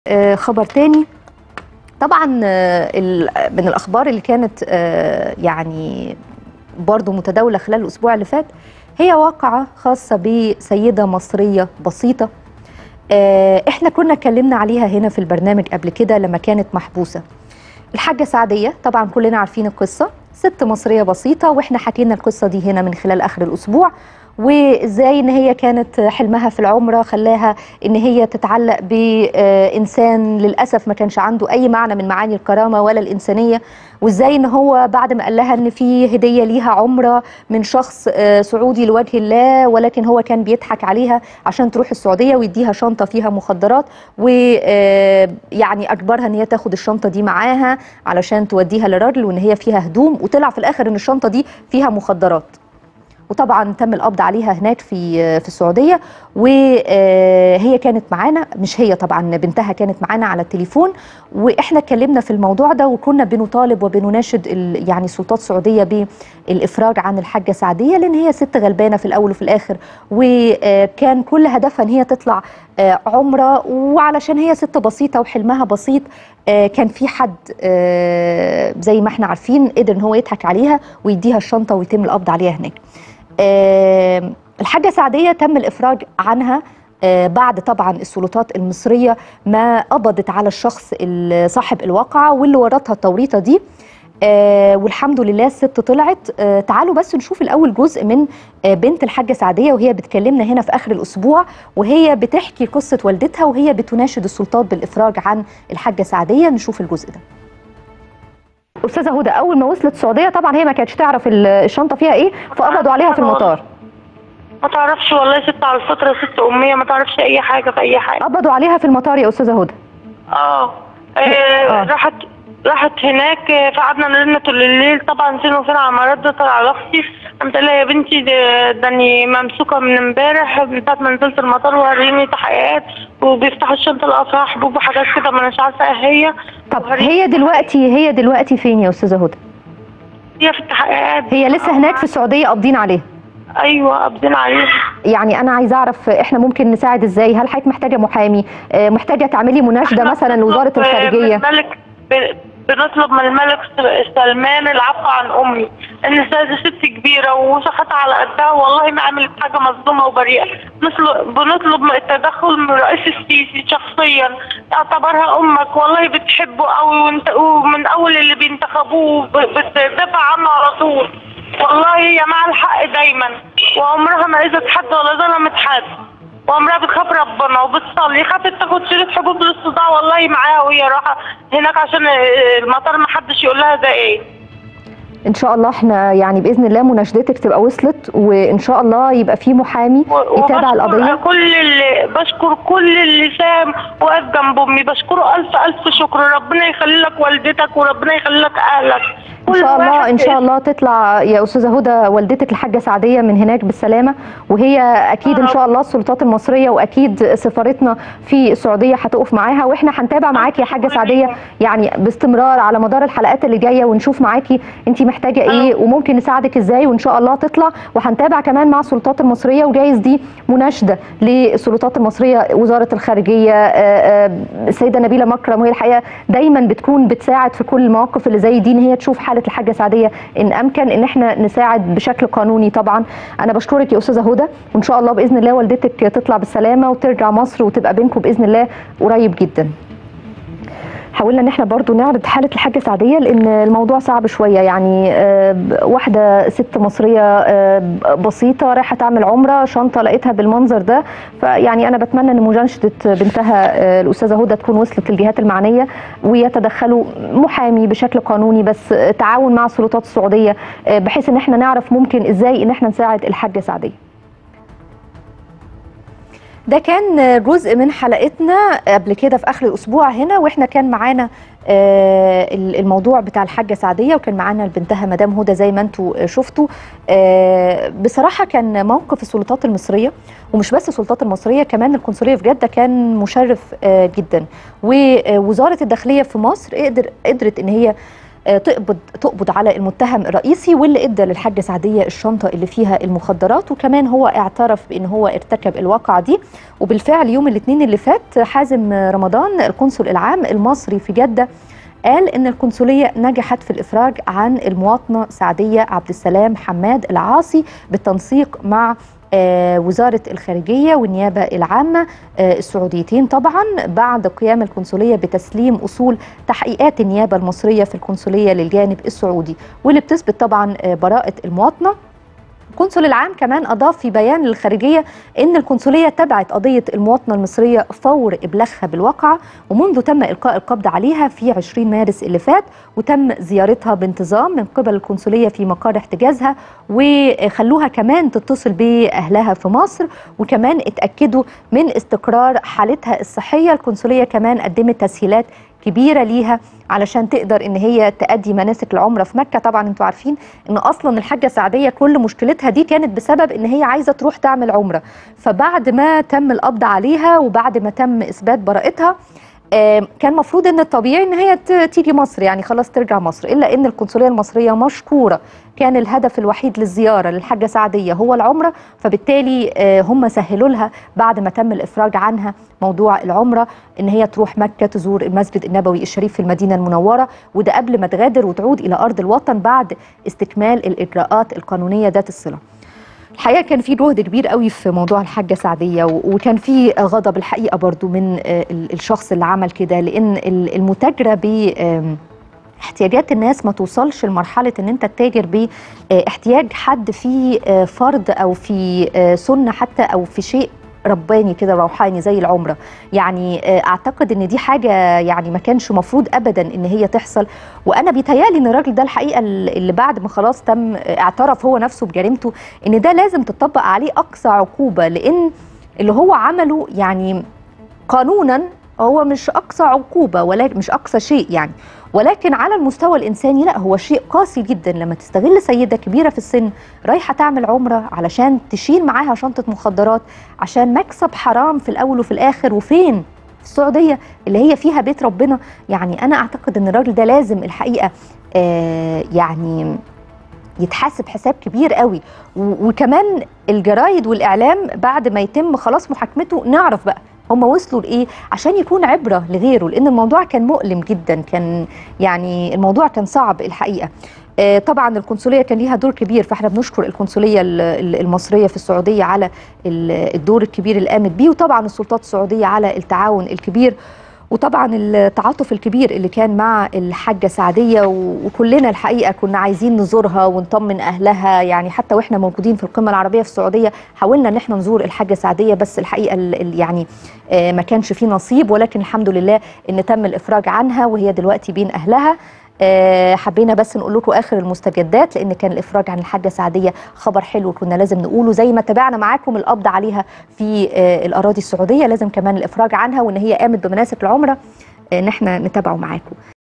آه، خبر تاني طبعا آه، ال- من الاخبار اللي كانت آه، يعني برضو متداوله خلال الاسبوع اللي فات هي واقعه خاصه بسيده مصريه بسيطه آه، احنا كنا اتكلمنا عليها هنا في البرنامج قبل كده لما كانت محبوسه الحاجه سعديه طبعا كلنا عارفين القصه ست مصريه بسيطه واحنا حكينا القصه دي هنا من خلال اخر الاسبوع وازاي ان هي كانت حلمها في العمره خلاها ان هي تتعلق بانسان للاسف ما كانش عنده اي معنى من معاني الكرامه ولا الانسانيه وازاي ان هو بعد ما قال لها ان في هديه ليها عمره من شخص آه، سعودي لوجه الله ولكن هو كان بيضحك عليها عشان تروح السعوديه ويديها شنطه فيها مخدرات ويعني اجبرها ان هي تاخد الشنطه دي معاها علشان توديها للراجل وان هي فيها هدوم وطلع في الاخر ان الشنطه دي فيها مخدرات وطبعا تم القبض عليها هناك في في السعوديه وهي كانت معانا مش هي طبعا بنتها كانت معانا على التليفون واحنا اتكلمنا في الموضوع ده وكنا بنطالب وبنناشد ال- يعني السلطات السعوديه بالافراج عن الحاجه سعديه لان هي ست غلبانه في الاول وفي الاخر وكان كل هدفها ان هي تطلع آه، عمره وعلشان هي ست بسيطه وحلمها بسيط آه، كان في حد آه، زي ما احنا عارفين قدر ان هو يضحك عليها ويديها الشنطه ويتم القبض عليها هناك آه، الحاجة سعدية تم الإفراج عنها آه، بعد طبعا السلطات المصرية ما قبضت على الشخص ال- صاحب الواقعة واللي ورطها التوريطة دي آه، والحمد لله الست طلعت آه، تعالوا بس نشوف الأول جزء من آه، بنت الحاجة سعدية وهي بتكلمنا هنا في آخر الأسبوع وهي بتحكي قصة والدتها وهي بتناشد السلطات بالإفراج عن الحاجة سعدية نشوف الجزء ده أستاذة هدى أول ما وصلت السعودية طبعا هي ما كانتش تعرف ال- الشنطة فيها إيه فقبضوا عليها في المطار ما تعرفش والله يا ست على الفطرة ست أمية ما تعرفش أي حاجة في أي حاجة قبضوا عليها في المطار يا استاذه هدى اه آه. آه، راحت راحت هناك آه، فقعدنا نرن طول الليل طبعا فين وفين على ما ردت على اختي قمت لها يا بنتي ده ده اني ممسوكه من امبارح من ساعه ما نزلت المطار وريني تحقيقات وبيفتحوا الشنطه لقوا فيها حبوب وحاجات كده ما اناش عارفه ايه هي طب وهريني- هي دلوقتي هي دلوقتي فين يا استاذه هدى هي في التحقيقات هي لسه هناك في السعوديه قابضين عليها ايوه قابضين عليها يعني انا عايزه اعرف احنا ممكن نساعد ازاي هل حضرتك محتاجه محامي آه، محتاجه تعملي مناشده إحنا مثلا لوزاره بنطلب من الخارجيه الملك ب- بنطلب من الملك س- سلمان العفو عن امي ان السيده ست كبيره وشخصها على قدها والله ما عملت حاجه مظلومه وبريئه نطلب بنطلب من التدخل من الرئيس السيسي شخصيا اعتبرها امك والله بتحبه قوي وانت ومن اول اللي بينتخبوه ب- بتدافع عنه على طول والله هي مع الحق دايما وعمرها ما اذت حد ولا ظلمت حد وعمرها بتخاف ربنا وبتصلي خافت تاخد شريط حبوب للصداع والله معاها وهي رايحه هناك عشان المطار ما حدش يقول لها ده ايه ان شاء الله احنا يعني باذن الله مناشدتك تبقى وصلت وان شاء الله يبقى في محامي و- يتابع وبشكر القضيه كل اللي بشكر كل اللي سام واقف جنب امي بشكره الف الف شكر ربنا يخلي لك والدتك وربنا يخلي لك اهلك ان كل شاء الله واحد ان شاء الله تطلع يا استاذه هدى والدتك الحاجه سعديه من هناك بالسلامه وهي اكيد ان شاء الله السلطات المصريه واكيد سفارتنا في السعوديه هتقف معاها واحنا هنتابع معاكي يا حاجه سعديه يعني باستمرار على مدار الحلقات اللي جايه ونشوف معاكي انت محتاجه ايه وممكن نساعدك ازاي وان شاء الله تطلع وهنتابع كمان مع السلطات المصريه وجايز دي مناشده للسلطات المصريه وزاره الخارجيه آه، آه، السيده نبيله مكرم وهي الحقيقه دايما بتكون بتساعد في كل المواقف اللي زي دي ان هي تشوف حاله الحاجه سعديه ان امكن ان احنا نساعد بشكل قانوني طبعا انا بشكرك يا استاذه هدى وان شاء الله باذن الله والدتك تطلع بالسلامه وترجع مصر وتبقى بينكم باذن الله قريب جدا حاولنا ان احنا برضو نعرض حاله الحاجه سعديه لان الموضوع صعب شويه يعني آه، واحده ست مصريه آه، بسيطه رايحه تعمل عمره شنطه لقيتها بالمنظر ده فيعني انا بتمنى ان مناشده بنتها آه، الاستاذه هدى تكون وصلت للجهات المعنيه ويتدخلوا محامي بشكل قانوني بس آه، تعاون مع السلطات السعوديه آه، بحيث ان احنا نعرف ممكن ازاي ان احنا نساعد الحاجه سعديه ده كان جزء من حلقتنا قبل كده في اخر الاسبوع هنا واحنا كان معانا آه، الموضوع بتاع الحاجه سعديه وكان معانا بنتها مدام هدى زي ما انتم شفتوا آه، بصراحه كان موقف السلطات المصريه ومش بس السلطات المصريه كمان القنصليه في جده كان مشرف آه، جدا ووزاره الداخليه في مصر قدر قدرت ان هي آه، تقبض تقبض على المتهم الرئيسي واللي ادى للحاجه سعديه الشنطه اللي فيها المخدرات وكمان هو اعترف بان هو ارتكب الواقعه دي وبالفعل يوم الاثنين اللي فات حازم رمضان القنصل العام المصري في جده قال ان القنصليه نجحت في الافراج عن المواطنه سعديه عبد السلام حماد العاصي بالتنسيق مع آه، وزاره الخارجيه والنيابه العامه آه، السعوديتين طبعا بعد قيام القنصليه بتسليم اصول تحقيقات النيابه المصريه في القنصليه للجانب السعودي واللي بتثبت طبعا آه، براءه المواطنه القنصل العام كمان أضاف في بيان للخارجية أن القنصلية تبعت قضية المواطنة المصرية فور إبلاغها بالواقعة ومنذ تم إلقاء القبض عليها في 20 مارس اللي فات وتم زيارتها بانتظام من قبل القنصلية في مقر احتجازها وخلوها كمان تتصل بأهلها في مصر وكمان اتأكدوا من استقرار حالتها الصحية القنصلية كمان قدمت تسهيلات كبيرة ليها علشان تقدر ان هي تأدي مناسك العمرة في مكة طبعا انتوا عارفين ان اصلا الحاجة سعدية كل مشكلتها دي كانت بسبب ان هي عايزة تروح تعمل عمرة فبعد ما تم القبض عليها وبعد ما تم اثبات براءتها آه، كان مفروض ان الطبيعي ان هي ت- تيجي مصر يعني خلاص ترجع مصر الا ان القنصليه المصريه مشكوره كان الهدف الوحيد للزياره للحاجه سعديه هو العمره فبالتالي آه، هم سهلوا لها بعد ما تم الافراج عنها موضوع العمره ان هي تروح مكه تزور المسجد النبوي الشريف في المدينه المنوره وده قبل ما تغادر وتعود الى ارض الوطن بعد استكمال الاجراءات القانونيه ذات الصله الحقيقه كان في جهد كبير قوي في موضوع الحاجه سعديه و- وكان في غضب الحقيقه برضو من آه، ال- الشخص اللي عمل كده لان ال- المتاجره ب آم، احتياجات الناس ما توصلش لمرحله ان انت تتاجر باحتياج حد في آه، فرض او في آه، سنه حتى او في شيء رباني كده روحاني زي العمره يعني آه، اعتقد ان دي حاجه يعني ما كانش مفروض ابدا ان هي تحصل وانا بيتهيالي ان الراجل ده الحقيقه اللي بعد ما خلاص تم اعترف هو نفسه بجريمته ان ده لازم تطبق عليه اقصى عقوبه لان اللي هو عمله يعني قانونا هو مش اقصى عقوبه ولكن مش اقصى شيء يعني ولكن على المستوى الانساني لا هو شيء قاسي جدا لما تستغل سيده كبيره في السن رايحه تعمل عمره علشان تشيل معاها شنطه مخدرات عشان مكسب حرام في الاول وفي الاخر وفين في السعوديه اللي هي فيها بيت ربنا يعني انا اعتقد ان الراجل ده لازم الحقيقه آه يعني يتحاسب حساب كبير قوي و- وكمان الجرايد والاعلام بعد ما يتم خلاص محاكمته نعرف بقى هم وصلوا لايه عشان يكون عبره لغيره لان الموضوع كان مؤلم جدا كان يعني الموضوع كان صعب الحقيقه آه، طبعا القنصليه كان ليها دور كبير فاحنا بنشكر القنصليه ال- ال- المصريه في السعوديه على ال- الدور الكبير اللي قامت بيه وطبعا السلطات السعوديه على التعاون الكبير وطبعا التعاطف الكبير اللي كان مع الحاجه سعديه و- وكلنا الحقيقه كنا عايزين نزورها ونطمن اهلها يعني حتى واحنا موجودين في القمه العربيه في السعوديه حاولنا ان احنا نزور الحاجه سعديه بس الحقيقه ال- ال- يعني آه، ما كانش فيه نصيب ولكن الحمد لله ان تم الافراج عنها وهي دلوقتي بين اهلها آه، حبينا بس نقول لكم اخر المستجدات لان كان الافراج عن الحاجه سعديه خبر حلو كنا لازم نقوله زي ما تابعنا معاكم القبض عليها في آه، الاراضي السعوديه لازم كمان الافراج عنها وان هي قامت بمناسك العمره آه، ان احنا نتابعه معاكم